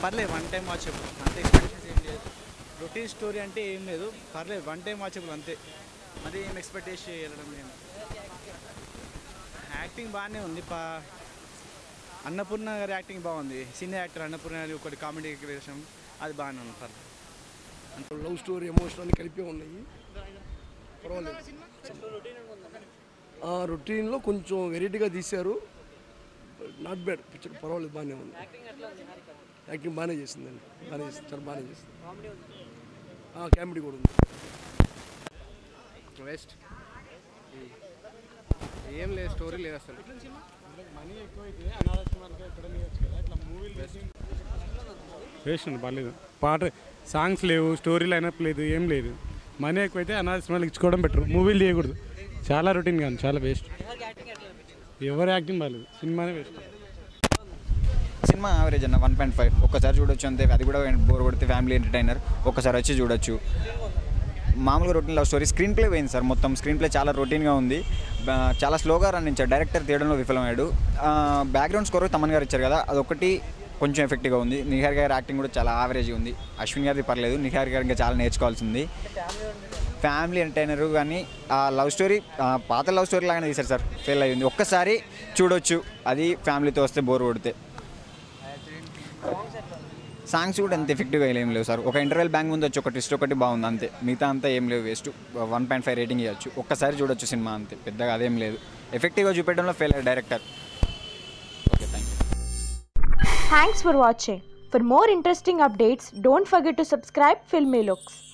పర్లేదు one time watchable అంతే expectations ఏం లేదు రొటీన్ స్టోరీ అంటే ఏం లేదు పర్లేదు వన్ టైం వాచబుల్ అంతే మరి ఏం ఎక్స్పెక్ట్ చేసి వెళ్ళడం లేదు యాక్టింగ్ బాగానే ఉంది పా అన్నపూర్ణ గారి యాక్టింగ్ బాగుంది సీనియర్ యాక్టర్ అన్నపూర్ణ గారి ఒకటి కామెడీ వేషం అది బాగానే ఉంది పర్లేదు లవ్ స్టోరీ ఎమోషన్ అన్ని కలిపి ఉన్నాయి పర్వాలేదు రొటీన్లో కొంచెం వెరైటీగా తీశారు నాట్ బ్యాడ్ పిక్చర్ పర్వాలేదు బాగానే ఉంది యాక్టింగ్ బాగానే చేసిందండి బాగానే చేసింది చాలా బాగానే చేసింది కామెడీ కూడా ఉంది వెస్ట్ ఏం లేదు స్టోరీ లేదు అసలు వేస్ట్ అండి బాగాలేదు పాట సాంగ్స్ లేవు స్టోరీ లైనప్ లేదు ఏం లేదు మనీ ఎక్కువైతే అనాథ సినిమాలు ఇచ్చుకోవడం బెటర్ మూవీలు చేయకూడదు చాలా రొటీన్ కానీ చాలా వేస్ట్ ఎవరి యాక్టింగ్ బాగాలేదు సినిమానే వేస్ట్ సినిమా యావరేజ్ అన్న వన్ పాయింట్ ఫైవ్ ఒక్కసారి చూడొచ్చు అంతే అది కూడా బోర్ కొడితే ఫ్యామిలీ ఎంటర్టైనర్ ఒక్కసారి వచ్చి చూడొచ్చు మామూలుగా routine love story screenplay పోయింది సార్ మొత్తం స్క్రీన్ ప్లే చాలా రొటీన్గా ఉంది బా- చాలా స్లోగా రన్ ఇచ్చాడు డైరెక్టర్ తీయడంలో విఫలమయ్యాడు బ్యాక్గ్రౌండ్ స్కోర్ తమన్ గారు ఇచ్చారు కదా అదొకటి కొంచెం ఎఫెక్టివ్గా ఉంది నిహార్ గారి యాక్టింగ్ కూడా చాలా యావరేజ్గా ఉంది అశ్విన్ గారిది పర్లేదు నిహార్ గారి ఇంకా చాలా నేర్చుకోవాల్సింది ఫ్యామిలీ ఎంటర్టైనర్ కానీ ఆ లవ్ స్టోరీ ఆ పాత లవ్ స్టోరీ లాగానే తీశారు సార్ ఫెయిల్ అయ్యింది ఒక్కసారి చూడొచ్చు అది ఫ్యామిలీతో వస్తే బోర్ కొడితే సాంగ్స్ కూడా అంత ఎఫెక్టివ్గా ఏం లేవు సార్ ఒక ఇంటర్వెల్ బ్యాంక్ ముందు వచ్చి ఒక ట్విస్ట్ ఒకటి బాగుంది అంతే మిగతా అంతా ఏం లేవు waste one point five rating ఇవ్వచ్చు ఒక్కసారి చూడొచ్చు సినిమా అంతే పెద్దగా అదేం లేదు ఎఫెక్టివ్గా చూపెట్టడంలో ఫెయిల్ అయ్యారు director okay thank you Thanks for watching. For more interesting updates, don't forget to subscribe Filmy Looks.